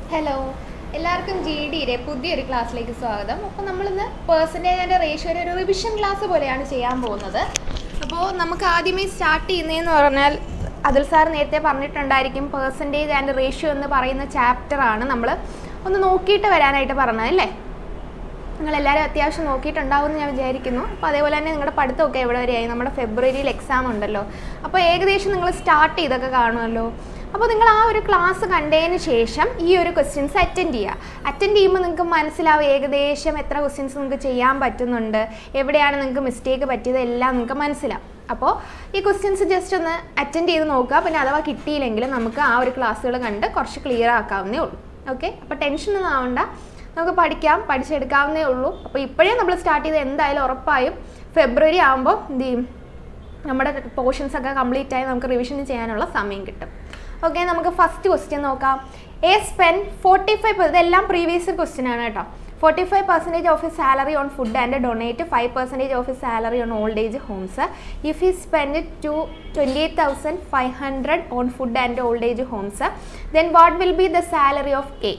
hello എല്ലാവർക്കും G ഡിയുടെ പുതിയൊരു ക്ലാസ്സിലേക്ക് സ്വാഗതം അപ്പോൾ നമ്മളിന്ന് പേഴ്സൻറ്റേജ് ആൻഡ് റേഷ്യോയുടെ ഒരു റിവിഷൻ ക്ലാസ് പോലെയാണ് ചെയ്യാൻ പോകുന്നത് അപ്പോൾ നമുക്ക് ആദ്യമേ സ്റ്റാർട്ട് ചെയ്യുന്നതെന്ന് പറഞ്ഞാൽ അതുൽ സാർ നേരത്തെ പറഞ്ഞിട്ടുണ്ടായിരിക്കും പേഴ്സൻറ്റേജ് ആൻഡ് റേഷ്യോ എന്ന് പറയുന്ന ചാപ്റ്ററാണ് നമ്മൾ ഒന്ന് നോക്കിയിട്ട് വരാനായിട്ട് പറഞ്ഞത് അല്ലേ നിങ്ങളെല്ലാവരും അത്യാവശ്യം നോക്കിയിട്ടുണ്ടാവുമെന്ന് ഞാൻ വിചാരിക്കുന്നു അപ്പോൾ അതേപോലെ തന്നെ നിങ്ങളുടെ പഠിത്തമൊക്കെ എവിടെ വരെയായി നമ്മുടെ ഫെബ്രുവരിയിൽ എക്സാം ഉണ്ടല്ലോ അപ്പോൾ ഏകദേശം നിങ്ങൾ സ്റ്റാർട്ട് ചെയ്തൊക്കെ കാണുമല്ലോ അപ്പോൾ നിങ്ങൾ ആ ഒരു ക്ലാസ് കണ്ടതിന് ശേഷം ഈ ഒരു ക്വസ്റ്റ്യൻസ് അറ്റൻഡ് ചെയ്യുക അറ്റൻഡ് ചെയ്യുമ്പോൾ നിങ്ങൾക്ക് മനസ്സിലാവും ഏകദേശം എത്ര ക്വസ്റ്റ്യൻസ് നിങ്ങൾക്ക് ചെയ്യാൻ പറ്റുന്നുണ്ട് എവിടെയാണ് നിങ്ങൾക്ക് മിസ്റ്റേക്ക് പറ്റിയത് എല്ലാം നിങ്ങൾക്ക് മനസ്സിലാവും അപ്പോൾ ഈ ക്വസ്റ്റ്യൻസ് ജസ്റ്റ് ഒന്ന് അറ്റൻഡ് ചെയ്ത് നോക്കുക പിന്നെ അഥവാ കിട്ടിയില്ലെങ്കിൽ നമുക്ക് ആ ഒരു ക്ലാസ്സുകൾ കണ്ട് കുറച്ച് ക്ലിയർ ആക്കാവുന്നേ ഉള്ളൂ ഓക്കെ അപ്പോൾ ടെൻഷൻ ഒന്നും ആവണ്ട നമുക്ക് പഠിക്കാം പഠിച്ചെടുക്കാവുന്നേ ഉള്ളൂ അപ്പോൾ ഇപ്പോഴേ നമ്മൾ സ്റ്റാർട്ട് ചെയ്ത് എന്തായാലും ഉറപ്പായും ഫെബ്രുവരി ആകുമ്പോൾ എന്ത് ചെയ്യും നമ്മുടെ പോർഷൻസ് ഒക്കെ കംപ്ലീറ്റ് ആയി നമുക്ക് റിവിഷൻ ചെയ്യാനുള്ള സമയം കിട്ടും ഓക്കെ നമുക്ക് ഫസ്റ്റ് ക്വസ്റ്റ്യൻ നോക്കാം എ സ്പെൻ ഫോർട്ടി ഫൈവ് ഇതെല്ലാം പ്രീവിയസ് ക്വസ്റ്റ്യൻ ആണ് കേട്ടോ forty five percentage of his salary on food and donate five percentage of his salary on old age homes if he spend to twenty eight thousand five hundred on food and old age homes then what will be the salary of A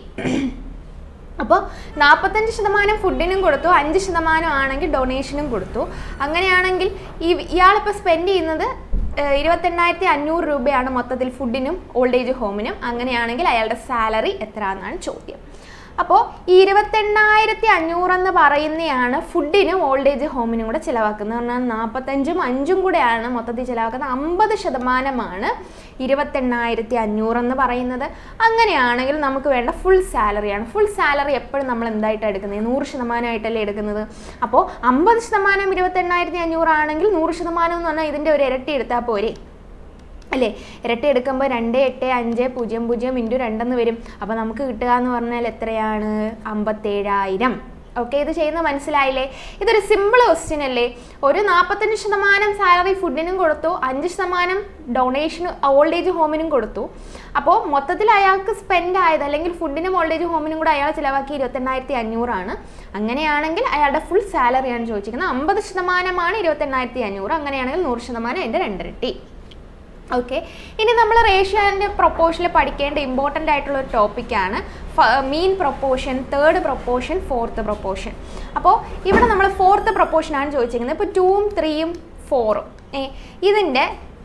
അപ്പോൾ നാൽപ്പത്തഞ്ച് ശതമാനം ഫുഡിനും കൊടുത്തു അഞ്ച് ശതമാനം ആണെങ്കിൽ ഡൊണേഷനും കൊടുത്തു അങ്ങനെയാണെങ്കിൽ ഈ ഇയാളിപ്പോൾ സ്പെൻഡ് ചെയ്യുന്നത് ഏഹ്, ഇരുപത്തെണ്ണായിരത്തി അഞ്ഞൂറ് രൂപയാണ് മൊത്തത്തിൽ ഫുഡിനും ഓൾഡ് ഏജ് ഹോമിനും അങ്ങനെയാണെങ്കിൽ അയാളുടെ സാലറി എത്ര എന്നാണ് ചോദ്യം അപ്പോൾ ഈ ഇരുപത്തെണ്ണായിരത്തി അഞ്ഞൂറെന്ന് പറയുന്നതാണ് ഫുഡിനും ഓൾഡ് ഏജ് ഹോമിനും കൂടെ ചിലവാക്കുന്നത് പറഞ്ഞാൽ നാൽപ്പത്തഞ്ചും അഞ്ചും കൂടെയാണ് മൊത്തത്തിൽ ചിലവാക്കുന്നത് അമ്പത് ശതമാനമാണ് ഇരുപത്തെണ്ണായിരത്തി അഞ്ഞൂറെന്ന് പറയുന്നത് അങ്ങനെയാണെങ്കിൽ നമുക്ക് വേണ്ട ഫുൾ സാലറിയാണ് ഫുൾ സാലറി എപ്പോഴും നമ്മൾ എന്തായിട്ടാണ് എടുക്കുന്നത് നൂറ് ശതമാനമായിട്ടല്ലേ എടുക്കുന്നത് അപ്പോൾ അമ്പത് ശതമാനം ഇരുപത്തെണ്ണായിരത്തി അഞ്ഞൂറാണെങ്കിൽ നൂറ് ശതമാനം എന്ന് പറഞ്ഞാൽ ഇതിൻ്റെ ഒരു ഇരട്ടി എടുത്താൽ പോരെ അല്ലേ ഇരട്ടി എടുക്കുമ്പോൾ രണ്ട് എട്ട് അഞ്ച് പൂജ്യം പൂജ്യം ഇൻറ്റു രണ്ടെന്ന് വരും അപ്പോൾ നമുക്ക് കിട്ടുക എന്ന് പറഞ്ഞാൽ എത്രയാണ് അമ്പത്തേഴായിരം ഓക്കെ ഇത് ചെയ്യുന്നത് മനസ്സിലായില്ലേ ഇതൊരു സിമ്പിൾ ക്വസ്റ്റ്യൻ അല്ലേ ഒരു നാൽപ്പത്തഞ്ച് ശതമാനം സാലറി ഫുഡിനും കൊടുത്തു അഞ്ച് ശതമാനം ഡൊണേഷന് ഓൾഡ് ഏജ് ഹോമിനും കൊടുത്തു അപ്പോൾ മൊത്തത്തിൽ അയാൾക്ക് സ്പെൻഡ് ആയത് അല്ലെങ്കിൽ ഫുഡിനും ഓൾഡ് ഏജ് ഹോമിനും കൂടെ അയാൾ ചിലവാക്കി ഇരുപത്തെണ്ണായിരത്തി അഞ്ഞൂറാണ് അങ്ങനെയാണെങ്കിൽ അയാളുടെ ഫുൾ സാലറിയാണ് ചോദിച്ചിരിക്കുന്നത് അമ്പത് ശതമാനമാണ് ഇരുപത്തെണ്ണായിരത്തി അഞ്ഞൂറ് അങ്ങനെയാണെങ്കിൽ നൂറ് ശതമാനം അതിൻ്റെ രണ്ടിരട്ടി ഓക്കെ ഇനി നമ്മൾ റേഷ്യോ ആൻഡ് പ്രൊപ്പോഷനിൽ പഠിക്കേണ്ട ഇമ്പോർട്ടൻ്റ് ആയിട്ടുള്ള ഒരു ടോപ്പിക്കാണ് mean proportion third proportion fourth proportion അപ്പോൾ ഇവിടെ നമ്മൾ ഫോർത്ത് പ്രൊപ്പോഷനാണ് ചോദിച്ചിരിക്കുന്നത് ഇപ്പോൾ ടൂവും ത്രീയും ഫോറും ഏ ഇതിൻ്റെ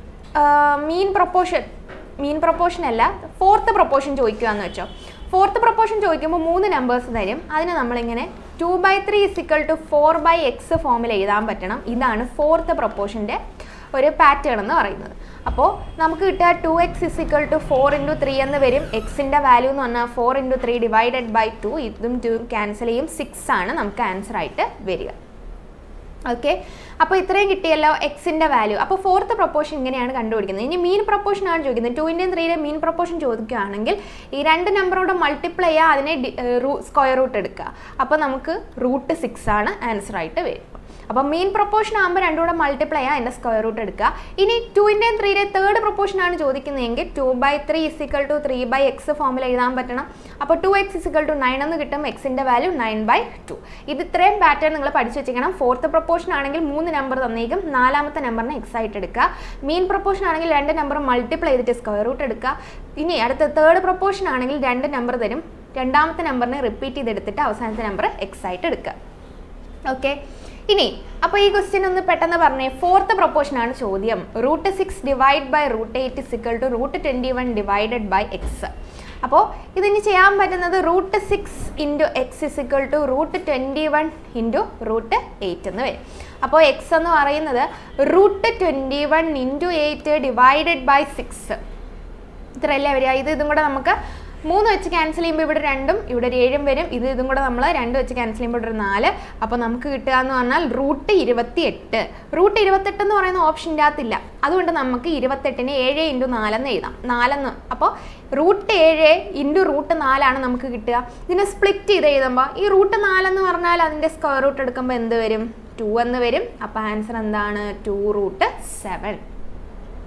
മീൻ പ്രൊപ്പോഷൻ മീൻ പ്രൊപ്പോഷൻ അല്ല ഫോർത്ത് പ്രൊപ്പോഷൻ ചോദിക്കുകയെന്ന് വെച്ചോ ഫോർത്ത് പ്രൊപ്പോഷൻ ചോദിക്കുമ്പോൾ മൂന്ന് നമ്പേഴ്സ് തരും അതിന് നമ്മളിങ്ങനെ two by three is equal to four by x ഫോമിൽ എഴുതാൻ പറ്റണം ഇതാണ് ഫോർത്ത് പ്രൊപ്പോഷൻ്റെ ഒരു പാറ്റേൺ എന്ന് പറയുന്നത് അപ്പോൾ നമുക്ക് കിട്ടുക two x is equal to four into three എന്ന് വരും എക്സിൻ്റെ വാല്യൂ എന്ന് പറഞ്ഞാൽ four into three divided by two ഇതും ടു ക്യാൻസൽ ചെയ്യും സിക്സ് ആണ് നമുക്ക് ആൻസർ ആയിട്ട് വരിക ഓക്കെ അപ്പോൾ ഇത്രയും കിട്ടിയല്ലോ എക്സിൻ്റെ വാല്യൂ അപ്പോൾ ഫോർത്ത് പ്രൊപ്പോഷൻ ഇങ്ങനെയാണ് കണ്ടുപിടിക്കുന്നത് ഇനി മീൻ പ്രൊപ്പോഷൻ ആണ് ചോദിക്കുന്നത് ടൂവിൻ്റെയും ത്രീയുടെ മീൻ പ്രൊപ്പോഷൻ ചോദിക്കുകയാണെങ്കിൽ ഈ രണ്ട് നമ്പറോട് മൾട്ടിപ്ലൈ ചെയ്യുക അതിനെ സ്ക്വയർ റൂട്ട് എടുക്കുക അപ്പോൾ നമുക്ക് റൂട്ട് സിക്സ് ആണ് ആൻസർ ആയിട്ട് വരും അപ്പോൾ മീൻ പ്രൊപ്പോഷൻ ആകുമ്പോൾ രണ്ടും കൂടെ മൾട്ടിപ്ലൈ ചെയ്യുക അതിൻ്റെ സ്ക്വയർ റൂട്ട് എടുക്കുക ഇനി ടൂവിൻ്റെയും ത്രീയുടെയും തേർഡ് പ്രൊപ്പോഷൻ ആണ് ചോദിക്കുന്നതെങ്കിൽ two by three is equal to three by x ഫോമിൽ എഴുതാൻ പറ്റണം അപ്പോൾ two x is equal to nine എന്ന് കിട്ടും എക്സിൻ്റെ വാല്യൂ നയൻ ബൈ ടു ഇത് ഇത്രയും പാറ്റേൺ നിങ്ങൾ പഠിച്ചു വെച്ചിരിക്കണം ഫോർത്ത് പ്രൊപ്പോഷൻ ആണെങ്കിൽ മൂന്ന് നമ്പർ തന്നേക്കും നാലാമത്തെ നമ്പറിനെ എക്സ് ആയിട്ട് എടുക്കുക മീൻ പ്രൊപ്പോഷൻ ആണെങ്കിൽ രണ്ട് നമ്പർ മൾട്ടിപ്ലൈ ചെയ്തിട്ട് സ്ക്വയർ റൂട്ട് എടുക്കുക ഇനി അടുത്ത തേർഡ് പ്രൊപ്പോഷൻ ആണെങ്കിൽ രണ്ട് നമ്പർ തരും രണ്ടാമത്തെ നമ്പറിനെ റിപ്പീറ്റ് ചെയ്തെടുത്തിട്ട് അവസാനത്തെ നമ്പർ എക്സ് ആയിട്ട് എടുക്കുക ഓക്കെ ഇനി അപ്പോൾ ഈ ക്വസ്റ്റ്യൻ ഒന്ന് പെട്ടെന്ന് പറഞ്ഞേ ഫോർത്ത് പ്രൊപ്പോഷൻ ആണ് ചോദ്യം root six divide by root eight is equal to root twenty one divided by x അപ്പോൾ ഇതിന് ചെയ്യാൻ പറ്റുന്നത് root six into x is equal to root twenty one into root eight എന്ന് വരും അപ്പോൾ എക്സ് എന്ന് പറയുന്നത് root twenty one into eight divided by six ഇത്രയല്ലേ വരിക ഇത് ഇതും കൂടെ നമുക്ക് മൂന്ന് വെച്ച് ക്യാൻസൽ ചെയ്യുമ്പോൾ ഇവിടെ രണ്ടും ഇവിടെ ഒരു ഏഴും വരും ഇത് ഇതും കൂടെ നമ്മൾ രണ്ട് വെച്ച് ക്യാൻസൽ ചെയ്യുമ്പോൾ ഇവിടെ ഒരു നാല് അപ്പോൾ നമുക്ക് കിട്ടുക എന്ന് പറഞ്ഞാൽ റൂട്ട് ഇരുപത്തി എട്ട് റൂട്ട് ഇരുപത്തെട്ട് എന്ന് പറയുന്ന ഓപ്ഷൻ്റെ അകത്തില്ല അതുകൊണ്ട് നമുക്ക് ഇരുപത്തെട്ടിന് ഏഴ് ഇൻറ്റു നാലെന്ന് എഴുതാം നാലെന്ന് അപ്പോൾ റൂട്ട് ഏഴ് ഇൻറ്റു റൂട്ട് നാലാണ് നമുക്ക് കിട്ടുക ഇതിനെ സ്പ്ലിറ്റ് ചെയ്ത് എഴുതുമ്പോൾ ഈ റൂട്ട് നാലെന്ന് പറഞ്ഞാൽ അതിൻ്റെ സ്ക്വയർ റൂട്ട് എടുക്കുമ്പോൾ എന്ത് വരും ടു എന്ന് വരും അപ്പോൾ ആൻസർ എന്താണ് ടു റൂട്ട് സെവൻ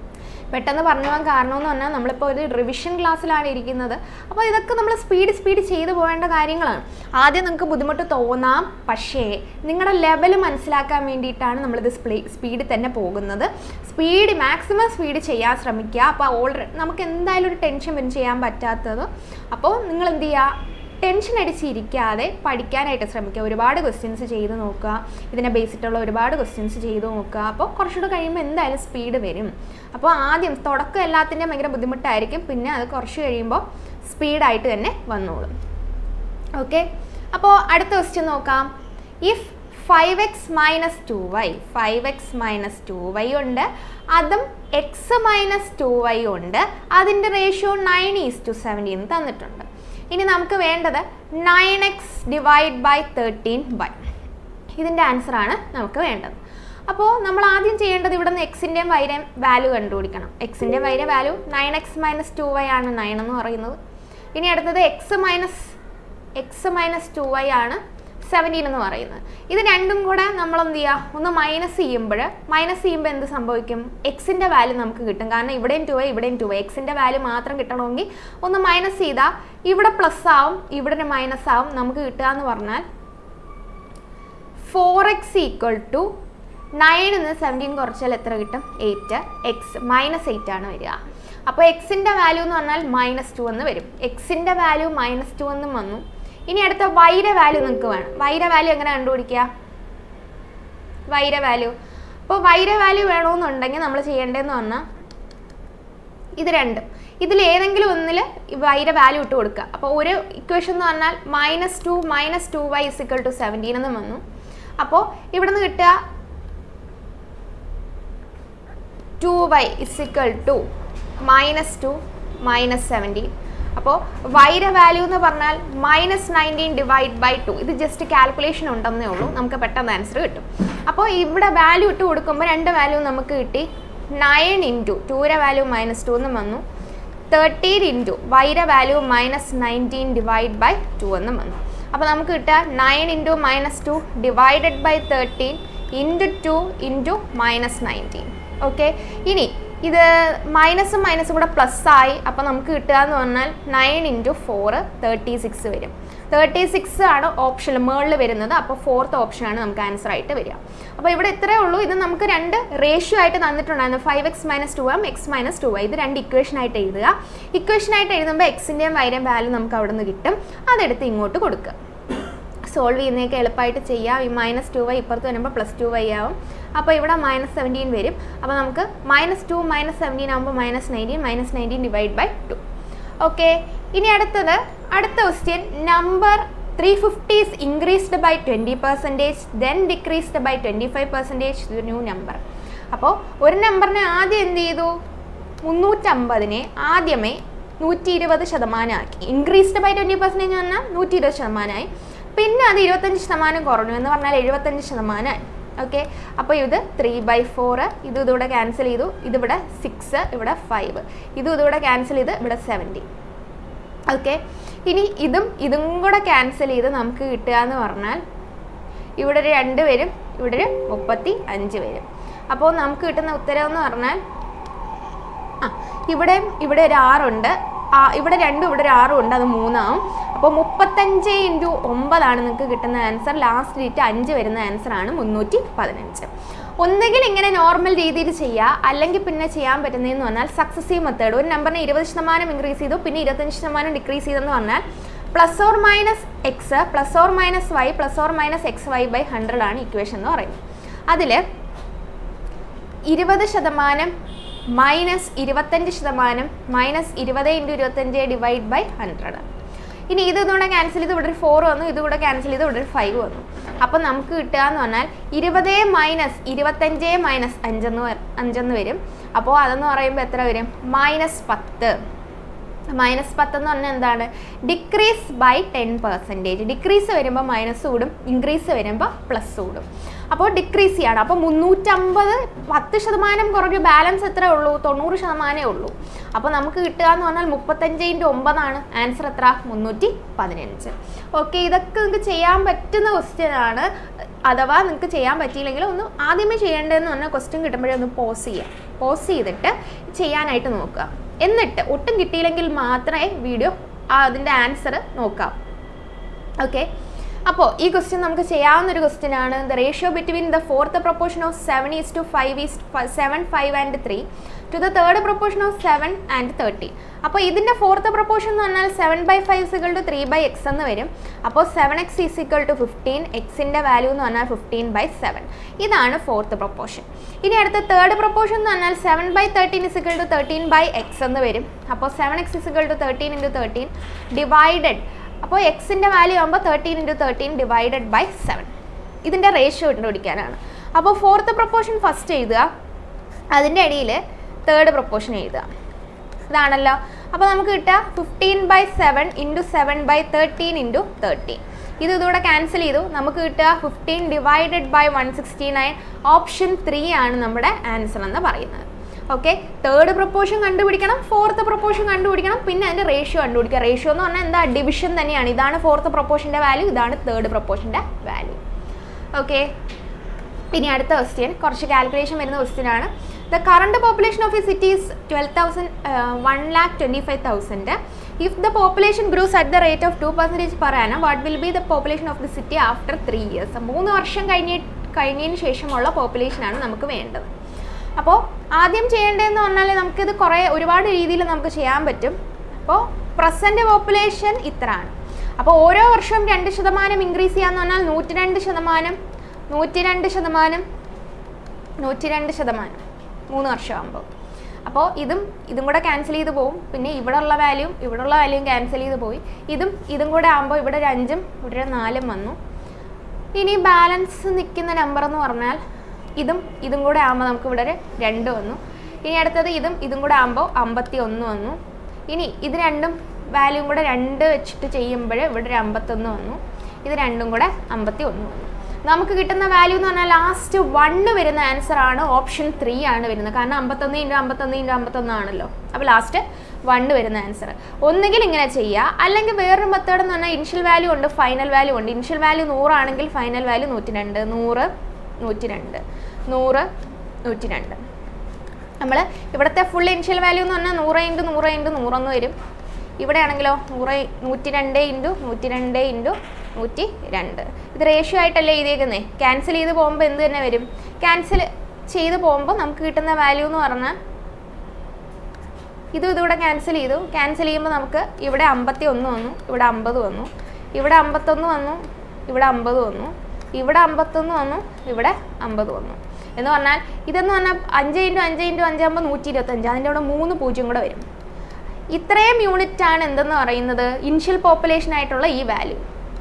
പെട്ടെന്ന് പറഞ്ഞു പോകാൻ കാരണമെന്ന് പറഞ്ഞാൽ നമ്മളിപ്പോൾ ഒരു റിവിഷൻ ക്ലാസ്സിലാണ് ഇരിക്കുന്നത് അപ്പോൾ ഇതൊക്കെ നമ്മൾ സ്പീഡ് സ്പീഡ് ചെയ്തു പോകേണ്ട കാര്യങ്ങളാണ് ആദ്യം നിങ്ങൾക്ക് ബുദ്ധിമുട്ട് തോന്നാം പക്ഷേ നിങ്ങളുടെ ലെവൽ മനസ്സിലാക്കാൻ വേണ്ടിയിട്ടാണ് നമ്മളിത് സ്പ്ലീ സ്പീഡിൽ തന്നെ പോകുന്നത് സ്പീഡ് മാക്സിമം സ്പീഡ് ചെയ്യാൻ ശ്രമിക്കുക അപ്പോൾ ഓൾറെഡി നമുക്ക് എന്തായാലും ഒരു ടെൻഷൻ വരും ചെയ്യാൻ പറ്റാത്തത് അപ്പോൾ നിങ്ങൾ എന്ത് ചെയ്യുക ടെൻഷൻ അടിച്ചിരിക്കാതെ പഠിക്കാനായിട്ട് ശ്രമിക്കുക ഒരുപാട് ക്വസ്റ്റ്യൻസ് ചെയ്ത് നോക്കുക ഇതിനെ ബേസിട്ടുള്ള ഒരുപാട് ക്വസ്റ്റ്യൻസ് ചെയ്ത് നോക്കുക അപ്പോൾ കുറച്ചുകൂടെ കഴിയുമ്പോൾ എന്തായാലും സ്പീഡ് വരും അപ്പോൾ ആദ്യം തുടക്കം എല്ലാത്തിൻ്റെയും ഭയങ്കര ബുദ്ധിമുട്ടായിരിക്കും പിന്നെ അത് കുറച്ച് കഴിയുമ്പോൾ സ്പീഡായിട്ട് തന്നെ വന്നോളും ഓക്കെ അപ്പോൾ അടുത്ത ക്വസ്റ്റ്യൻ നോക്കാം if five x minus two y five x minus two y ഉണ്ട് അതും എക്സ് മൈനസ് ടു വൈ ഉണ്ട് അതിൻ്റെ ratio nine is to seventeen തന്നിട്ടുണ്ട് ഇനി നമുക്ക് വേണ്ടത് nine x divide by thirteen by ഇതിൻ്റെ ആൻസറാണ് നമുക്ക് വേണ്ടത് അപ്പോൾ നമ്മൾ ആദ്യം ചെയ്യേണ്ടത് ഇവിടെ നിന്ന് എക്സിൻ്റെയും വൈരം വാല്യൂ കണ്ടുപിടിക്കണം എക്സിൻ്റെ വൈര value nine x minus two y ആണ് നയൻ എന്ന് പറയുന്നത് ഇനി അടുത്തത് x minus x minus two y ആണ് സെവൻറ്റീൻ എന്ന് പറയുന്നത് ഇത് രണ്ടും കൂടെ നമ്മൾ എന്ത് ചെയ്യുക ഒന്ന് മൈനസ് ചെയ്യുമ്പോൾ മൈനസ് ചെയ്യുമ്പോൾ എന്ത് സംഭവിക്കും എക്സിൻ്റെ വാല്യൂ നമുക്ക് കിട്ടും കാരണം ഇവിടെയും ടു ഇവിടെയും ടു എക്സിൻ്റെ വാല്യൂ മാത്രം കിട്ടണമെങ്കിൽ ഒന്ന് മൈനസ് ചെയ്താൽ ഇവിടെ പ്ലസ് ആവും ഇവിടെ മൈനസ് ആവും നമുക്ക് കിട്ടുക എന്ന് പറഞ്ഞാൽ ഫോർ എക്സ് ഈക്വൽ ടു നയനിൽ നിന്ന് സെവൻറ്റീൻ കുറച്ചാൽ എത്ര കിട്ടും എയ്റ്റ് എക്സ് മൈനസ് എയ്റ്റ് ആണ് വരിക അപ്പോൾ എക്സിൻ്റെ വാല്യൂ എന്ന് പറഞ്ഞാൽ മൈനസ് ടു എന്ന് വരും എക്സിൻ്റെ വാല്യൂ മൈനസ് ടു എന്നും വന്നു ഇനി അടുത്ത വൈര വാല്യൂ നിങ്ങൾക്ക് വേണം വൈര വാല്യൂ എങ്ങനെ കണ്ടുപിടിക്കുക വൈര വാല്യൂ അപ്പോൾ വൈര വാല്യൂ വേണമെന്നുണ്ടെങ്കിൽ നമ്മൾ ചെയ്യേണ്ടതെന്ന് പറഞ്ഞാൽ ഇത് രണ്ടും ഇതിൽ ഏതെങ്കിലും ഒന്നിൽ വൈര വാല്യൂ ഇട്ട് കൊടുക്കുക അപ്പോൾ ഒരു ഇക്വേഷൻ എന്ന് പറഞ്ഞാൽ minus two minus two y is equal to seventeen എന്നും വന്നു അപ്പോൾ ഇവിടെ നിന്ന് കിട്ടുക two y is equal to minus two minus seventeen അപ്പോൾ വൈര വാല്യൂ എന്ന് പറഞ്ഞാൽ minus nineteen divide by two ഇത് ജസ്റ്റ് കാൽക്കുലേഷൻ ഉണ്ടെന്നേ ഉള്ളൂ നമുക്ക് പെട്ടെന്ന് ആൻസർ കിട്ടും അപ്പോൾ ഇവിടെ വാല്യൂ ഇട്ട് കൊടുക്കുമ്പോൾ രണ്ട് വാല്യൂ നമുക്ക് കിട്ടി നയൻ ഇൻറ്റു ടൂര വാല്യൂ മൈനസ് ടു എന്നും വന്നു തേർട്ടീൻ ഇൻറ്റു വൈര value minus nineteen divide by two എന്നും വന്നു അപ്പോൾ നമുക്ക് കിട്ടുക nine into minus two divided by thirteen into two into minus nineteen okay ഇനി ഇത് മൈനസും മൈനസും കൂടെ പ്ലസ് ആയി അപ്പോൾ നമുക്ക് കിട്ടുക എന്ന് പറഞ്ഞാൽ nine into four thirty six വരും തേർട്ടി സിക്സ് ആണ് ഓപ്ഷൻ മുകളിൽ വരുന്നത് അപ്പോൾ ഫോർത്ത് ഓപ്ഷനാണ് നമുക്ക് ആൻസർ ആയിട്ട് വരിക അപ്പോൾ ഇവിടെ ഇത്രയേ ഉള്ളൂ ഇത് നമുക്ക് രണ്ട് റേഷ്യോ ആയിട്ട് തന്നിട്ടുണ്ടായിരുന്നു five x minus two m x minus two ഇത് രണ്ട് ഇക്വേഷൻ ആയിട്ട് എഴുതുക ഇക്വേഷൻ ആയിട്ട് എഴുതുമ്പോൾ എക്സിൻ്റെയും വൈരം വാല്യൂ നമുക്ക് അവിടെ നിന്ന് കിട്ടും അതെടുത്ത് ഇങ്ങോട്ട് കൊടുക്കുക സോൾവ് ചെയ്യുന്നതൊക്കെ എളുപ്പമായിട്ട് ചെയ്യാം ഈ മൈനസ് ടു വൈ ഇപ്പുറത്ത് വരുമ്പോൾ പ്ലസ് ടു വൈ ആവും അപ്പോൾ ഇവിടെ മൈനസ് സെവൻറ്റീൻ വരും അപ്പോൾ നമുക്ക് മൈനസ് ടു മൈനസ് സെവൻറ്റീൻ ആകുമ്പോൾ minus nineteen minus nineteen divide by two okay ഇനി അടുത്തത് അടുത്ത question number three fifty is increased by twenty percentage then decreased by twenty five percentage new number അപ്പോൾ ഒരു നമ്പറിനെ ആദ്യം എന്ത് ചെയ്തു മുന്നൂറ്റമ്പതിനെ ആദ്യമേ നൂറ്റി ഇരുപത് ശതമാനമാക്കി ഇൻക്രീസ്ഡ് ബൈ ട്വൻറ്റി പെർസെൻറ്റേജ് എന്ന് പറഞ്ഞാൽ നൂറ്റി ഇരുപത് ശതമാനമായി പിന്നെ അത് ഇരുപത്തഞ്ച് ശതമാനം കുറഞ്ഞു എന്ന് പറഞ്ഞാൽ എഴുപത്തഞ്ച് ശതമാനമായി ഓക്കെ അപ്പോൾ ഇത് ത്രീ ബൈ ഫോറ് ഇത് ഇതൂടെ ക്യാൻസൽ ചെയ്തു ഇതിവിടെ സിക്സ് ഇവിടെ ഫൈവ് ഇതും ഇതൂടെ ക്യാൻസൽ ചെയ്ത് ഇവിടെ സെവൻറ്റി ഓക്കെ ഇനി ഇതും ഇതും കൂടെ ക്യാൻസൽ ചെയ്ത് നമുക്ക് കിട്ടുക എന്ന് പറഞ്ഞാൽ ഇവിടെ ഒരു രണ്ട് വരും ഇവിടെ ഒരു മുപ്പത്തി അഞ്ച് വരും അപ്പോൾ നമുക്ക് കിട്ടുന്ന ഉത്തരം എന്ന് പറഞ്ഞാൽ ആ ഇവിടെ ഇവിടെ ഒരു ആറുണ്ട് ആ ഇവിടെ രണ്ടും ഇവിടെ ഒരു ആറും ഉണ്ട് അത് മൂന്നാവും അപ്പോൾ മുപ്പത്തഞ്ച് ഇൻറ്റു ഒമ്പതാണ് നിങ്ങൾക്ക് കിട്ടുന്ന ആൻസർ ലാസ്റ്റ് ഡേറ്റ് അഞ്ച് വരുന്ന ആൻസർ ആണ് മുന്നൂറ്റി പതിനഞ്ച് ഒന്നുകിൽ ഇങ്ങനെ നോർമൽ രീതിയിൽ ചെയ്യുക അല്ലെങ്കിൽ പിന്നെ ചെയ്യാൻ പറ്റുന്നതെന്ന് പറഞ്ഞാൽ സക്സസീവ് മെത്തേഡ് ഒരു നമ്പറിനെ ഇരുപത് ശതമാനം ഇൻക്രീസ് ചെയ്തു പിന്നെ ഇരുപത്തഞ്ച് ശതമാനം ഡിക്രീസ് ചെയ്തെന്ന് പറഞ്ഞാൽ plus or minus x plus or minus y plus or minus x y by hundred ആണ് ഇക്വേഷൻ എന്ന് പറയുന്നത് അതിൽ ഇരുപത് ശതമാനം മൈനസ് ഇരുപത്തഞ്ച് ശതമാനം മൈനസ് ഇരുപത് ഇൻറ്റു ഇരുപത്തഞ്ച് ഡിവൈഡ് ബൈ ഹൺഡ്രഡ് ഇനി ഇത് ഇതുകൂടെ ക്യാൻസൽ ചെയ്ത് ഇവിടെ ഒരു ഫോർ വന്നു ഇതുകൂടെ ക്യാൻസൽ ചെയ്ത് ഇവിടെ ഒരു ഫൈവ് വന്നു അപ്പം നമുക്ക് കിട്ടുക എന്ന് പറഞ്ഞാൽ ഇരുപത് മൈനസ് ഇരുപത്തഞ്ച് മൈനസ് അഞ്ചെന്ന് വ- അഞ്ചെന്ന് വരും അപ്പോൾ അതെന്ന് പറയുമ്പോൾ എത്ര വരും മൈനസ് പത്ത് മൈനസ് പത്ത് എന്ന് പറഞ്ഞാൽ എന്താണ് decrease by ten percentage decrease വരുമ്പോൾ മൈനസ് കൂടും ഇൻക്രീസ് വരുമ്പോൾ പ്ലസ് കൂടും അപ്പോൾ ഡിക്രീസ് ചെയ്യാണ് അപ്പോൾ മുന്നൂറ്റമ്പത് പത്ത് ശതമാനം കുറഞ്ഞ് ബാലൻസ് എത്ര ഉള്ളൂ തൊണ്ണൂറ് ശതമാനമേ ഉള്ളൂ അപ്പോൾ നമുക്ക് കിട്ടുക എന്ന് പറഞ്ഞാൽ മുപ്പത്തഞ്ച് ഇൻറ്റു ഒമ്പതാണ് ആൻസർ എത്ര മുന്നൂറ്റി പതിനഞ്ച് ഓക്കെ ഇതൊക്കെ നിങ്ങൾക്ക് ചെയ്യാൻ പറ്റുന്ന ക്വസ്റ്റ്യൻ ആണ് അഥവാ നിങ്ങൾക്ക് ചെയ്യാൻ പറ്റിയില്ലെങ്കിൽ ഒന്ന് ആദ്യമേ ചെയ്യേണ്ടതെന്ന് പറഞ്ഞാൽ ക്വസ്റ്റ്യൻ കിട്ടുമ്പോഴേ ഒന്ന് പോസ് ചെയ്യാം പോസ് ചെയ്തിട്ട് ചെയ്യാനായിട്ട് നോക്കുക എന്നിട്ട് ഒട്ടും കിട്ടിയില്ലെങ്കിൽ മാത്രമേ വീഡിയോ അതിൻ്റെ ആൻസർ നോക്കാം ഓക്കെ അപ്പോൾ ഈ ക്വസ്റ്റ്യൻ നമുക്ക് ചെയ്യാവുന്ന ഒരു ക്വസ്റ്റ്യൻ ആണ് the ratio between the fourth proportion of seven is to five is seven five and three two the third proportion of seven and thirty അപ്പോൾ ഇതിൻ്റെ ഫോർത്ത് പ്രൊപ്പോർഷൻ എന്ന് പറഞ്ഞാൽ seven by five is equal to three by x എന്ന് വരും അപ്പോൾ seven x is equal to fifteen എക്സിൻ്റെ value എന്ന് പറഞ്ഞാൽ ഫിഫ്റ്റീൻ ബൈ സെവൻ ഇതാണ് ഫോർത്ത് പ്രൊപ്പോർഷൻ ഇനി അടുത്ത തേർഡ് പ്രൊപ്പോർഷൻ എന്ന് പറഞ്ഞാൽ seven by thirteen is equal to thirteen by x എന്ന് വരും അപ്പോൾ seven x is equal to thirteen into thirteen divided അപ്പോൾ എക്സിൻ്റെ വാല്യൂ ആകുമ്പോൾ thirteen into thirteen divided by seven ഇതിൻ്റെ റേഷ്യോ കണ്ടുപിടിക്കാനാണ് അപ്പോൾ ഫോർത്ത് പ്രൊപ്പോർഷൻ ഫസ്റ്റ് എഴുതുക അതിൻ്റെ ഇടയിൽ തേർഡ് പ്രൊപ്പോർഷൻ എഴുതുക ഇതാണല്ലോ അപ്പോൾ നമുക്ക് കിട്ടുക fifteen by seven into seven by thirteen into thirteen ഇത് ഇതൂടെ ക്യാൻസൽ ചെയ്തു നമുക്ക് കിട്ടുക fifteen divided by one sixty nine option three ആണ് നമ്മുടെ ആൻസർ എന്ന് പറയുന്നത് ഓക്കെ തേർഡ് പ്രൊപ്പോർഷൻ കണ്ടുപിടിക്കണം ഫോർത്ത് പ്രൊപ്പോർഷൻ കണ്ടുപിടിക്കണം പിന്നെ അതിൻ്റെ റേഷ്യോ കണ്ടുപിടിക്കുക റേഷ്യോ എന്ന് പറഞ്ഞാൽ എന്താ ഡിവിഷൻ തന്നെയാണ് ഇതാണ് ഫോർത്ത് പ്രൊപ്പോർഷൻ്റെ വാല്യൂ ഇതാണ് തേർഡ് പ്രൊപ്പോർഷൻ്റെ വാല്യൂ ഓക്കെ ഇനി അടുത്ത ക്വസ്റ്റ്യൻ കുറച്ച് കാൽക്കുലേഷൻ വരുന്ന ക്വസ്റ്റ്യൻ ആണ് the current population of a city is twelve thousand one lakh twenty five thousand if the population grows at the rate of two percentage per annum what will be the population of the city after three years മൂന്ന് വർഷം കഴിഞ്ഞ് കഴിഞ്ഞതിന് ശേഷമുള്ള പോപ്പുലേഷനാണ് നമുക്ക് വേണ്ടത് അപ്പോൾ ആദ്യം ചെയ്യേണ്ടതെന്ന് പറഞ്ഞാൽ നമുക്കിത് കുറേ ഒരുപാട് രീതിയിൽ നമുക്ക് ചെയ്യാൻ പറ്റും അപ്പോൾ പ്രസൻറ്റ് പോപ്പുലേഷൻ ഇത്രയാണ് അപ്പോൾ ഓരോ വർഷവും രണ്ട് ശതമാനം ഇൻക്രീസ് ചെയ്യാന്ന് പറഞ്ഞാൽ നൂറ്റി രണ്ട് ശതമാനം നൂറ്റി രണ്ട് ശതമാനം നൂറ്റി രണ്ട് ശതമാനം മൂന്ന് വർഷമാകുമ്പോൾ അപ്പോൾ ഇതും ഇതും കൂടെ ക്യാൻസൽ ചെയ്ത് പോകും പിന്നെ ഇവിടെ ഉള്ള വാല്യൂം ഇവിടെ ഉള്ള വാല്യൂം ക്യാൻസൽ ചെയ്ത് പോയി ഇതും ഇതും കൂടെ ആകുമ്പോൾ ഇവിടെ ഒരു അഞ്ചും ഇവിടെ ഒരു നാലും വന്നു ഇനി ബാലൻസ് നിൽക്കുന്ന നമ്പർ എന്ന് പറഞ്ഞാൽ ഇതും ഇതും കൂടെ ആകുമ്പോൾ നമുക്ക് ഇവിടെ ഒരു രണ്ട് വന്നു ഇനി അടുത്തത് ഇതും ഇതും കൂടെ ആകുമ്പോൾ അമ്പത്തി ഒന്ന് വന്നു ഇനി ഇത് രണ്ടും വാല്യൂം കൂടെ രണ്ട് വെച്ചിട്ട് ചെയ്യുമ്പോൾ ഇവിടെ ഒരു അമ്പത്തൊന്ന് വന്നു ഇത് രണ്ടും കൂടെ അമ്പത്തി ഒന്ന് വന്നു നമുക്ക് കിട്ടുന്ന വാല്യൂ എന്ന് പറഞ്ഞാൽ ലാസ്റ്റ് വണ്ണ് വരുന്ന ആൻസർ ആണ് ഓപ്ഷൻ ത്രീ ആണ് വരുന്നത് കാരണം അമ്പത്തൊന്ന് ഇൻറ്റു അമ്പത്തൊന്ന് ഇൻറ്റു അമ്പത്തൊന്ന് ആണല്ലോ അപ്പോൾ ലാസ്റ്റ് വണ്ണ് വരുന്ന ആൻസർ ഒന്നുകിൽ ഇങ്ങനെ ചെയ്യുക അല്ലെങ്കിൽ വേറൊരു മെത്തേഡ് എന്ന് പറഞ്ഞാൽ ഇനിഷ്യൽ വാല്യൂ ഉണ്ട് ഫൈനൽ വാല്യൂ ഉണ്ട് ഇനിഷ്യൽ വാല്യൂ നൂറാണെങ്കിൽ ഫൈനൽ വാല്യൂ നൂറ്റി രണ്ട് നൂറ് നൂറ്റി രണ്ട് നൂറ് നൂറ്റി രണ്ട് നമ്മൾ ഇവിടുത്തെ ഫുൾ ഇനിഷ്യൽ വാല്യൂ എന്ന് പറഞ്ഞാൽ നൂറ് ഇൻറ്റു നൂറ് ഇൻറ്റു നൂറൊന്ന് വരും ഇവിടെ ആണെങ്കിലോ നൂറ് നൂറ്റി രണ്ട് ഇൻറ്റു നൂറ്റി രണ്ട് ഇൻറ്റു നൂറ്റി രണ്ട് ഇത് റേഷ്യോ ആയിട്ടല്ലേ എഴുതിയേക്കുന്നത് ക്യാൻസൽ ചെയ്ത് പോകുമ്പോൾ എന്ത് തന്നെ വരും ക്യാൻസൽ ചെയ്ത് പോകുമ്പോൾ നമുക്ക് കിട്ടുന്ന വാല്യൂ എന്ന് പറഞ്ഞാൽ ഇതും ഇതുകൂടെ ക്യാൻസൽ ചെയ്തു ക്യാൻസൽ ചെയ്യുമ്പോൾ നമുക്ക് ഇവിടെ അമ്പത്തി ഒന്ന് വന്നു ഇവിടെ അമ്പത് വന്നു ഇവിടെ അമ്പത്തൊന്ന് വന്നു ഇവിടെ അമ്പത് വന്നു ഇവിടെ അമ്പത്തൊന്ന് വന്നു ഇവിടെ അമ്പത് വന്നു എന്ന് പറഞ്ഞാൽ ഇതെന്ന് പറഞ്ഞാൽ അഞ്ച് ഇൻറ്റു അഞ്ച് ഇൻറ്റു അഞ്ചാകുമ്പോൾ നൂറ്റി ഇരുപത്തഞ്ച് അതിൻ്റെ കൂടെ മൂന്ന് പൂജ്യം കൂടെ വരും ഇത്രയും യൂണിറ്റ് ആണ് എന്തെന്ന് പറയുന്നത് ഇനിഷ്യൽ പോപ്പുലേഷൻ ആയിട്ടുള്ള ഈ വാല്യൂ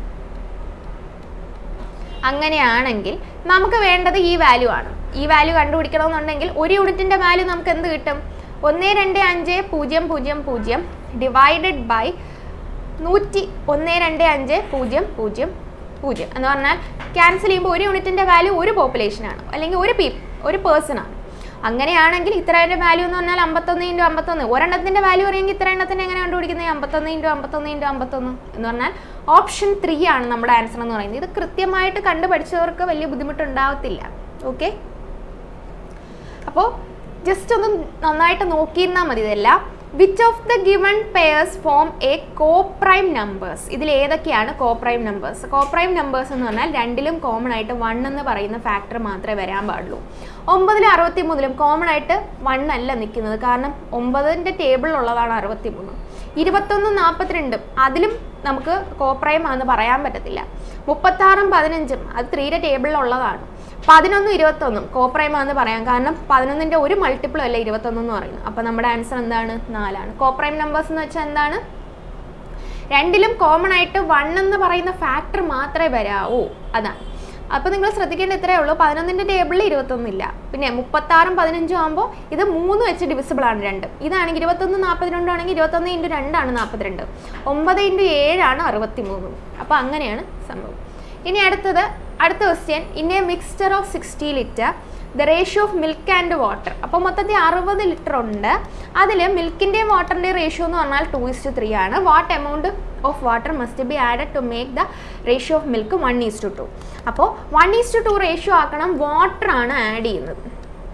അങ്ങനെയാണെങ്കിൽ നമുക്ക് വേണ്ടത് ഈ വാല്യൂ ആണ് ഈ വാല്യൂ കണ്ടുപിടിക്കണമെന്നുണ്ടെങ്കിൽ ഒരു യൂണിറ്റിൻ്റെ വാല്യൂ നമുക്ക് എന്ത് കിട്ടും ഒന്ന് രണ്ട് അഞ്ച് പൂജ്യം പൂജ്യം പൂജ്യം ഡിവൈഡഡ് ബൈ നൂറ്റി ഒന്ന് രണ്ട് അഞ്ച് പൂജ്യം പൂജ്യം പൂജ്യം എന്ന് പറഞ്ഞാൽ ക്യാൻസൽ ചെയ്യുമ്പോൾ ഒരു യൂണിറ്റിൻ്റെ വാല്യൂ ഒരു പോപ്പുലേഷനാണ് അല്ലെങ്കിൽ ഒരു പീ ഒരു പേഴ്സൺ ആണ് അങ്ങനെയാണെങ്കിൽ ഇത്രയുടെ വാല്യൂ എന്ന് പറഞ്ഞാൽ അമ്പത്തൊന്ന് ഇൻറ്റു അമ്പത്തൊന്ന് ഒരെണ്ണത്തിൻ്റെ വാല്യൂ അറിയെങ്കിൽ ഇത്ര എണ്ണത്തിന് എങ്ങനെ കണ്ടുപിടിക്കുന്നത് അമ്പത്തൊന്ന് ഇൻറ്റു അമ്പത്തൊന്ന് ഇൻറ്റു അമ്പത്തൊന്ന് എന്ന് പറഞ്ഞാൽ ഓപ്ഷൻ ത്രീ ആണ് നമ്മുടെ ആൻസർ എന്ന് പറയുന്നത് ഇത് കൃത്യമായിട്ട് കണ്ടുപഠിച്ചവർക്ക് വലിയ ബുദ്ധിമുട്ടുണ്ടാവത്തില്ല ഓക്കെ അപ്പോൾ ജസ്റ്റ് ഒന്ന് നന്നായിട്ട് നോക്കിയിരുന്നാൽ മതി ഇതെല്ലാം which of the given pairs form a coprime numbers ഇതിൽ ഏതൊക്കെയാണ് കോപ്രൈം നമ്പേഴ്സ് കോപ്രൈം നമ്പേഴ്സ് എന്ന് പറഞ്ഞാൽ രണ്ടിലും കോമൺ ആയിട്ട് വൺ എന്ന് പറയുന്ന ഫാക്ടർ മാത്രമേ വരാൻ പാടുള്ളൂ ഒമ്പതിലും അറുപത്തി മൂന്നിലും കോമൺ ആയിട്ട് വൺ അല്ല നിൽക്കുന്നത് കാരണം ഒമ്പതിൻ്റെ ടേബിളിലുള്ളതാണ് അറുപത്തി മൂന്ന് ഇരുപത്തൊന്നും നാൽപ്പത്തിരണ്ടും അതിലും നമുക്ക് കോപ്രൈം ആണെന്ന് പറയാൻ പറ്റത്തില്ല മുപ്പത്താറും പതിനഞ്ചും അത് ത്രീയുടെ ടേബിളിലുള്ളതാണ് പതിനൊന്നും ഇരുപത്തൊന്നും കോപ്രൈം ആണെന്ന് പറയാം കാരണം പതിനൊന്നിൻ്റെ ഒരു മൾട്ടിപ്പിളും അല്ല ഇരുപത്തൊന്ന് എന്ന് പറയുന്നത് അപ്പോൾ നമ്മുടെ ആൻസർ എന്താണ് നാലാണ് കോപ്രൈം നമ്പേഴ്സ് എന്ന് വെച്ചാൽ എന്താണ് രണ്ടിലും കോമൺ ആയിട്ട് വൺ എന്ന് പറയുന്ന ഫാക്ടർ മാത്രമേ വരാവൂ അതാണ് അപ്പോൾ നിങ്ങൾ ശ്രദ്ധിക്കേണ്ട ഇത്രയേ ഉള്ളൂ പതിനൊന്നിൻ്റെ ടേബിളിൽ ഇരുപത്തൊന്നില്ല പിന്നെ മുപ്പത്താറും പതിനഞ്ചും ആകുമ്പോൾ ഇത് മൂന്ന് വെച്ച് ഡിവിസിബിൾ ആണ് രണ്ടും ഇതാണെങ്കിൽ ഇരുപത്തൊന്ന് നാൽപ്പത്തിരണ്ടും ആണെങ്കിൽ ഇരുപത്തൊന്ന് ഇൻറ്റു രണ്ടാണ് നാൽപ്പത്തിരണ്ട് ഒമ്പത് ഇൻറ്റു ഏഴാണ് അറുപത്തി മൂന്ന് അപ്പോൾ അങ്ങനെയാണ് സംഭവം ഇനി അടുത്തത് അടുത്ത question in a mixture of sixty litre the ratio of milk and water അപ്പോൾ മൊത്തത്തിൽ അറുപത് ലിറ്റർ ഉണ്ട് അതിൽ മിൽക്കിൻ്റെയും വാട്ടറിൻ്റെയും റേഷ്യോ എന്ന് പറഞ്ഞാൽ ടു ഇസ് ത്രീ ആണ് what amount of water must be added to make the ratio of milk one is to two അപ്പോൾ one is to two ratio ആക്കണം വാട്ടർ ആണ് ആഡ് ചെയ്യുന്നത്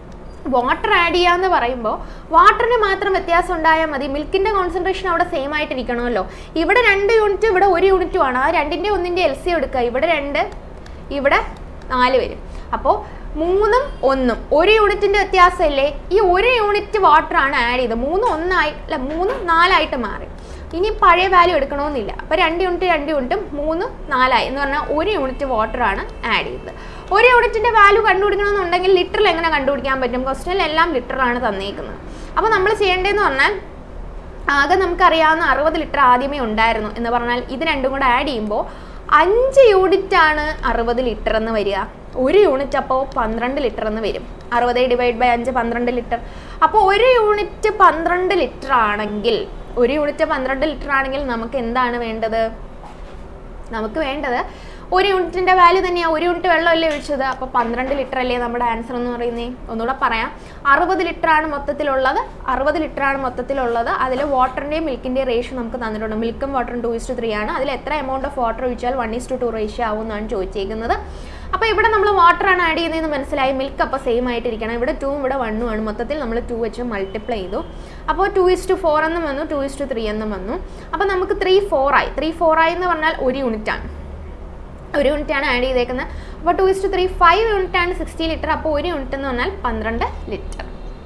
വാട്ടർ ആഡ് ചെയ്യാന്ന് പറയുമ്പോൾ വാട്ടറിന് മാത്രം വ്യത്യാസം ഉണ്ടായാൽ മതി മിൽക്കിൻ്റെ കോൺസെൻട്രേഷൻ അവിടെ സെയിം ആയിട്ടിരിക്കണമല്ലോ ഇവിടെ രണ്ട് യൂണിറ്റ് ഇവിടെ ഒരു യൂണിറ്റുമാണ് ആ രണ്ടിൻ്റെ ഒന്നിൻ്റെ എൽ സി എടുക്കുക ഇവിടെ രണ്ട് ഇവിടെ നാല് വരും അപ്പോൾ മൂന്നും ഒന്നും ഒരു യൂണിറ്റിൻ്റെ വ്യത്യാസമല്ലേ ഈ ഒരു യൂണിറ്റ് വാട്ടറാണ് ആഡ് ചെയ്തത് മൂന്ന് ഒന്നായി അല്ല മൂന്ന് നാലായിട്ട് മാറി ഇനി പഴയ വാല്യൂ എടുക്കണമെന്നില്ല അപ്പോൾ രണ്ട് യൂണിറ്റ് രണ്ട് യൂണിറ്റും മൂന്ന് നാലായി എന്ന് പറഞ്ഞാൽ ഒരു യൂണിറ്റ് വാട്ടറാണ് ആഡ് ചെയ്തത് ഒരു യൂണിറ്റിൻ്റെ വാല്യൂ കണ്ടുപിടിക്കണമെന്നുണ്ടെങ്കിൽ ലിറ്ററിൽ എങ്ങനെ കണ്ടുപിടിക്കാൻ പറ്റും ക്വസ്റ്റനിൽ എല്ലാം ലിറ്ററാണ് തന്നേക്കുന്നത് അപ്പോൾ നമ്മൾ ചെയ്യേണ്ടതെന്ന് പറഞ്ഞാൽ ആകെ നമുക്കറിയാവുന്ന അറുപത് ലിറ്റർ ആദ്യമേ ഉണ്ടായിരുന്നു എന്ന് പറഞ്ഞാൽ ഇത് രണ്ടും കൂടെ ആഡ് ചെയ്യുമ്പോൾ അഞ്ച് യൂണിറ്റ് ആണ് അറുപത് ലിറ്റർ എന്ന് വരിക ഒരു യൂണിറ്റ് അപ്പോൾ പന്ത്രണ്ട് ലിറ്റർ എന്ന് വരും അറുപത് ഡിവൈഡ് ബൈ അഞ്ച് പന്ത്രണ്ട് ലിറ്റർ അപ്പോൾ ഒരു യൂണിറ്റ് പന്ത്രണ്ട് ലിറ്റർ ആണെങ്കിൽ ഒരു യൂണിറ്റ് പന്ത്രണ്ട് ലിറ്റർ ആണെങ്കിൽ നമുക്ക് എന്താണ് വേണ്ടത് നമുക്ക് വേണ്ടത് ഒരു യൂണിറ്റിൻ്റെ വാല്യൂ തന്നെയാണ് ഒരു യൂണിറ്റ് വെള്ളമല്ലേ ഒഴിച്ചത് അപ്പോൾ പന്ത്രണ്ട് ലിറ്റർ അല്ലേ നമ്മുടെ ആൻസർ എന്ന് പറയുന്നത് ഒന്നുകൂടെ പറയാം അറുപത് ലിറ്ററാണ് മൊത്തത്തിലുള്ളത് അറുപത് ലിറ്ററാണ് മൊത്തത്തിലുള്ളത് അതിൽ വാട്ടറിൻ്റെയും മിൽക്കിൻ്റെയും റേഷ്യോ നമുക്ക് തന്നിട്ടുണ്ട് മിൽക്കും വാട്ടറും ടു ഇസ് ടു ത്രീ ആണ് അതിൽ എത്ര എമൗണ്ട് ഓഫ് വാട്ടർ ഒഴിച്ചാൽ one is to two ratio ആവും എന്നാണ് ചോദിച്ചേക്കുന്നത് അപ്പോൾ ഇവിടെ നമ്മൾ വാട്ടറാണ് ആഡ് ചെയ്യുന്നതെന്ന് മനസ്സിലായി മിൽക്ക് അപ്പോൾ സെയിം ആയിട്ടിരിക്കണം ഇവിടെ ടൂവും ഇവിടെ വണ്ണും ആണ് മൊത്തത്തിൽ നമ്മൾ ടു വെച്ച് മൾട്ടിപ്ലൈ ചെയ്തു അപ്പോൾ ടു ഇസ് ടു ഫോർ എന്നും വന്നു ടു ഇസ് ടു ത്രീ എന്നും വന്നു അപ്പോൾ നമുക്ക് ത്രീ ഫോർ ആയി ത്രീ ഫോർ ആയി എന്ന് പറഞ്ഞാൽ ഒരു യൂണിറ്റ് ആണ് ഒരു യൂണിറ്റ് ആണ് ആഡ് ചെയ്തേക്കുന്നത് അപ്പോൾ two is to three five unit ആണ് സിക്സ്റ്റി ലിറ്റർ അപ്പോൾ ഒരു യൂണിറ്റ് എന്ന് പറഞ്ഞാൽ പന്ത്രണ്ട് ലിറ്റർ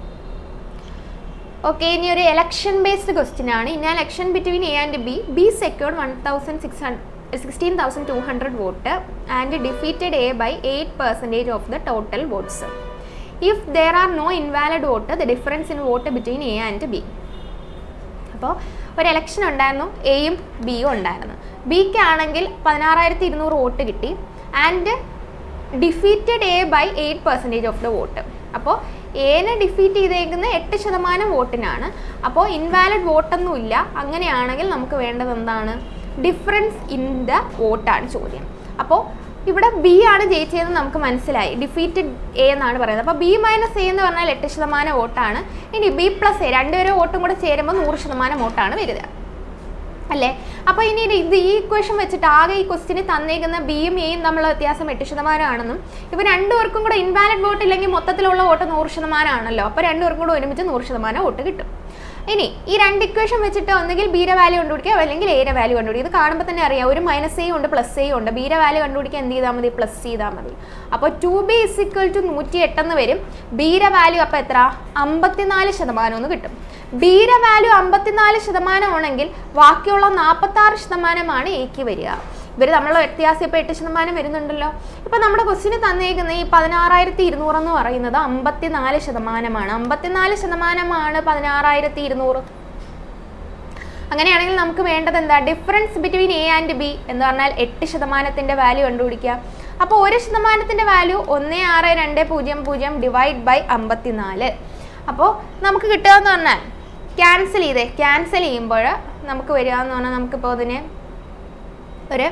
ഓക്കെ ഇനി ഒരു എലക്ഷൻ ബേസ്ഡ് ക്വസ്റ്റ്യൻ ആണ് in election between A and B B secured one thousand six hundred sixteen thousand two hundred vote and defeated A by eight percentage of the total votes if there are no invalid vote the difference in vote between A and B അപ്പോൾ ഒരു election ഉണ്ടായിരുന്നു എയും ബിയും ഉണ്ടായിരുന്നു ബിക്ക് ആണെങ്കിൽ പതിനാറായിരത്തി ഇരുന്നൂറ് വോട്ട് കിട്ടി and defeated A by eight percentage of the vote അപ്പോൾ എനെ ഡിഫീറ്റ് ചെയ്തേക്കുന്ന എട്ട് ശതമാനം വോട്ടിനാണ് അപ്പോൾ ഇൻവാലിഡ് വോട്ടൊന്നുമില്ല അങ്ങനെയാണെങ്കിൽ നമുക്ക് വേണ്ടത് എന്താണ് ഡിഫറൻസ് ഇൻ ദ വോട്ടാണ് ചോദ്യം അപ്പോൾ ഇവിടെ ബി ആണ് ജയിച്ചതെന്ന് നമുക്ക് മനസ്സിലായി ഡിഫീറ്റഡ് എ എന്നാണ് പറയുന്നത് അപ്പോൾ ബി മൈനസ് എ എന്ന് പറഞ്ഞാൽ എട്ട് ശതമാനം വോട്ടാണ് ഇനി ബി പ്ലസ് എ രണ്ടുപേരും വോട്ടും കൂടെ ചേരുമ്പോൾ നൂറ് ശതമാനം വോട്ടാണ് വരിക അല്ലേ അപ്പോൾ ഇനി ഇത് ഈ ഇക്വേഷൻ വെച്ചിട്ട് ആകെ ഈ ക്വസ്റ്റിന് തന്നേക്കുന്ന ബിയും എയും തമ്മിലുള്ള വ്യത്യാസം എട്ട് ശതമാനമാണെന്നും ഇവർ രണ്ടുപേർക്കും കൂടെ ഇൻവാലിഡ് വോട്ട് ഇല്ലെങ്കിൽ മൊത്തത്തിലുള്ള വോട്ട് നൂറ് ശതമാനമാണല്ലോ അപ്പോൾ രണ്ടുപേർക്കും കൂടെ ഒരുമിച്ച് നൂറ് ശതമാനം വോട്ട് കിട്ടും ഇനി ഈ രണ്ട് ഇക്വേഷൻ വെച്ചിട്ട് ഒന്നുകിൽ ബീര വാല്യൂ കണ്ടുപിടിക്കുക അല്ലെങ്കിൽ ഏര വാല്യൂ കണ്ടുപിടിക്കുക ഇത് കാണുമ്പോൾ തന്നെ അറിയാം ഒരു മൈനസ് എയും ഉണ്ട് പ്ലസ് എയും ഉണ്ട് ബീര വാല്യൂ കണ്ടുപിടിക്കാൻ എന്ത് ചെയ്താൽ മതി പ്ലസ് ചെയ്താൽ മതി അപ്പോൾ two B is equal to നൂറ്റി എട്ടെന്ന് വരും ബീര വാല്യൂ അപ്പോൾ എത്ര അമ്പത്തിനാല് ശതമാനം എന്ന് കിട്ടും ബീര വാല്യൂ അമ്പത്തിനാല് ശതമാനമാണെങ്കിൽ ബാക്കിയുള്ള നാൽപ്പത്താറ് ശതമാനമാണ് എക്ക് വരിക ഇവർ തമ്മിലുള്ള വ്യത്യാസം ഇപ്പോൾ എട്ട് ശതമാനം വരുന്നുണ്ടല്ലോ ഇപ്പോൾ നമ്മുടെ ക്വസ്റ്റിന് തന്നേക്കുന്ന ഈ പതിനാറായിരത്തി ഇരുന്നൂറ് എന്ന് പറയുന്നത് അമ്പത്തിനാല് ശതമാനമാണ് അമ്പത്തിനാല് ശതമാനമാണ് പതിനാറായിരത്തി ഇരുന്നൂറ് അങ്ങനെയാണെങ്കിൽ നമുക്ക് വേണ്ടത് എന്താ difference between A and B എന്ന് പറഞ്ഞാൽ എട്ട് ശതമാനത്തിൻ്റെ വാല്യൂ കണ്ടുപിടിക്കുക അപ്പോൾ ഒരു ശതമാനത്തിൻ്റെ വാല്യൂ ഒന്ന് ആറ് രണ്ട് പൂജ്യം പൂജ്യം ഡിവൈഡ് ബൈ അമ്പത്തിനാല് അപ്പോൾ നമുക്ക് കിട്ടുക എന്ന് പറഞ്ഞാൽ ക്യാൻസൽ ചെയ്തേ ക്യാൻസൽ ചെയ്യുമ്പോൾ നമുക്ക് വരിക എന്ന് പറഞ്ഞാൽ നമുക്കിപ്പോൾ അതിന് ഒരു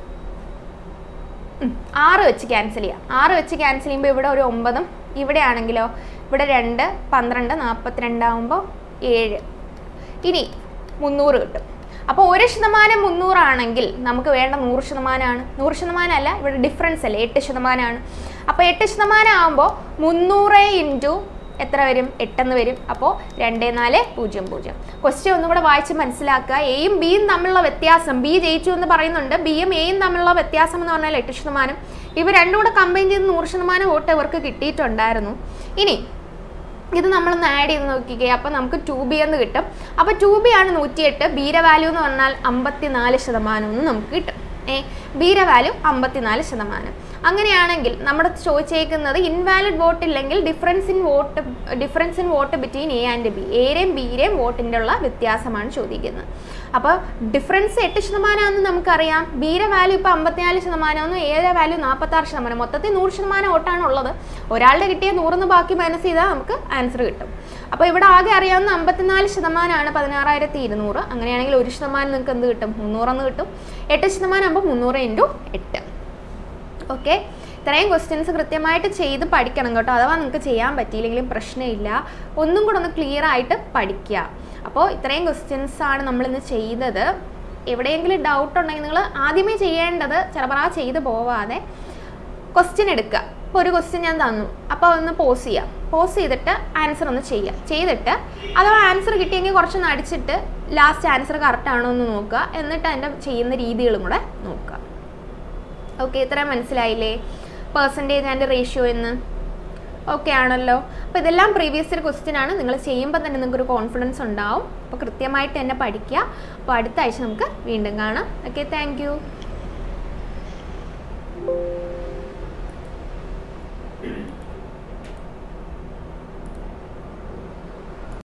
ഉം, ആറ് വെച്ച് ക്യാൻസൽ ചെയ്യാം ആറ് വെച്ച് ക്യാൻസൽ ചെയ്യുമ്പോൾ ഇവിടെ ഒരു ഒമ്പതും ഇവിടെ ആണെങ്കിലോ ഇവിടെ രണ്ട് പന്ത്രണ്ട് നാൽപ്പത്തിരണ്ടാകുമ്പോൾ ഏഴ് ഇനി മുന്നൂറ് കിട്ടും അപ്പോൾ ഒരു ശതമാനം മുന്നൂറാണെങ്കിൽ നമുക്ക് വേണ്ട നൂറ് ശതമാനമാണ് നൂറ് ശതമാനം അല്ല ഇവിടെ ഡിഫറൻസ് അല്ലേ എട്ട് ശതമാനമാണ് അപ്പോൾ എട്ട് ശതമാനം ആകുമ്പോൾ മുന്നൂറ് ഇൻറ്റു എത്ര വരും എട്ടെന്ന് വരും അപ്പോൾ രണ്ട് നാല് പൂജ്യം പൂജ്യം ക്വസ്റ്റ്യൻ ഒന്നും കൂടെ വായിച്ച് മനസ്സിലാക്കുക എയും ബിയും തമ്മിലുള്ള വ്യത്യാസം ബി ജയിച്ചു എന്ന് പറയുന്നുണ്ട് ബിയും എയും തമ്മിലുള്ള വ്യത്യാസം എന്ന് പറഞ്ഞാൽ എട്ട് ശതമാനം ഇവ രണ്ടും കൂടെ കമ്പൈൻ ചെയ്ത് നൂറ് ശതമാനം വോട്ട് ഇവർക്ക് കിട്ടിയിട്ടുണ്ടായിരുന്നു ഇനി ഇത് നമ്മളൊന്ന് ആഡ് ചെയ്ത് നോക്കിക്കേ അപ്പോൾ നമുക്ക് ടു ബി എന്ന് കിട്ടും അപ്പോൾ ടു ബി ആണ് നൂറ്റിയെട്ട് ബീര വാല്യൂ എന്ന് പറഞ്ഞാൽ അമ്പത്തിനാല് ശതമാനം എന്ന് നമുക്ക് കിട്ടും ഏ ബീര വാല്യൂ അമ്പത്തിനാല് ശതമാനം അങ്ങനെയാണെങ്കിൽ നമ്മുടെ ചോദിച്ചേക്കുന്നത് ഇൻവാലിഡ് വോട്ട് ഇല്ലെങ്കിൽ difference in vote difference in vote between A and B എയുടെയും ബിയുടെയും വോട്ടിൻ്റെ ഉള്ള വ്യത്യാസമാണ് ചോദിക്കുന്നത് അപ്പോൾ ഡിഫറൻസ് എട്ട് ശതമാനമാണെന്ന് നമുക്കറിയാം ബീര വാല്യൂ ഇപ്പോൾ അമ്പത്തിനാല് ശതമാനമെന്നും എയുടെ വാല്യൂ നാൽപ്പത്താറ് ശതമാനം മൊത്തത്തിൽ നൂറ് ശതമാനം വോട്ടാണ് ഉള്ളത് ഒരാളുടെ കിട്ടിയ നൂറിന്ന് ബാക്കി മൈനസ് ചെയ്താൽ നമുക്ക് ആൻസർ കിട്ടും അപ്പോൾ ഇവിടെ ആകെ അറിയാവുന്ന അമ്പത്തിനാല് ശതമാനമാണ് പതിനാറായിരത്തി ഇരുന്നൂറ് അങ്ങനെയാണെങ്കിൽ ഒരു ശതമാനം നിങ്ങൾക്ക് എന്ത് കിട്ടും മുന്നൂറെന്ന് കിട്ടും എട്ട് ശതമാനം ആകുമ്പോൾ മുന്നൂറ് ഇൻറ്റു എട്ട് ഓക്കെ ഇത്രയും ക്വസ്റ്റ്യൻസ് കൃത്യമായിട്ട് ചെയ്ത് പഠിക്കണം കേട്ടോ അഥവാ നിങ്ങൾക്ക് ചെയ്യാൻ പറ്റിയില്ലെങ്കിലും പ്രശ്നമില്ല ഒന്നും കൂടെ ഒന്ന് ക്ലിയർ ആയിട്ട് പഠിക്കുക അപ്പോൾ ഇത്രയും ക്വസ്റ്റ്യൻസ് ആണ് നമ്മളിന്ന് ചെയ്തത് എവിടെയെങ്കിലും ഡൗട്ട് ഉണ്ടെങ്കിൽ നിങ്ങൾ ആദ്യമേ ചെയ്യേണ്ടത് ചിലപ്പോൾ ആ ചെയ്ത് പോവാതെ ക്വസ്റ്റ്യൻ എടുക്കുക ഇപ്പോൾ ഒരു ക്വസ്റ്റ്യൻ ഞാൻ തന്നു അപ്പോൾ ഒന്ന് പോസ് ചെയ്യാം പോസ് ചെയ്തിട്ട് ആൻസർ ഒന്ന് ചെയ്യാം ചെയ്തിട്ട് അഥവാ ആൻസർ കിട്ടിയെങ്കിൽ കുറച്ചൊന്ന് അടിച്ചിട്ട് ലാസ്റ്റ് ആൻസർ കറക്റ്റ് ആണോ എന്ന് നോക്കുക എന്നിട്ട് അതിൻ്റെ ചെയ്യുന്ന രീതികളും കൂടെ നോക്കുക ഓക്കെ ഇത്രയും മനസ്സിലായില്ലേ പെർസെൻറ്റേജ് ആൻഡ് റേഷ്യോ എന്ന് ഓക്കെ ആണല്ലോ അപ്പോൾ ഇതെല്ലാം പ്രീവിയസ് ഇയർ ക്വസ്റ്റ്യൻ ആണ് നിങ്ങൾ ചെയ്യുമ്പോൾ തന്നെ നിങ്ങൾക്കൊരു കോൺഫിഡൻസ് ഉണ്ടാവും അപ്പോൾ കൃത്യമായിട്ട് തന്നെ പഠിക്കുക അപ്പോൾ അടുത്ത ആഴ്ച നമുക്ക് വീണ്ടും കാണാം ഓക്കെ താങ്ക്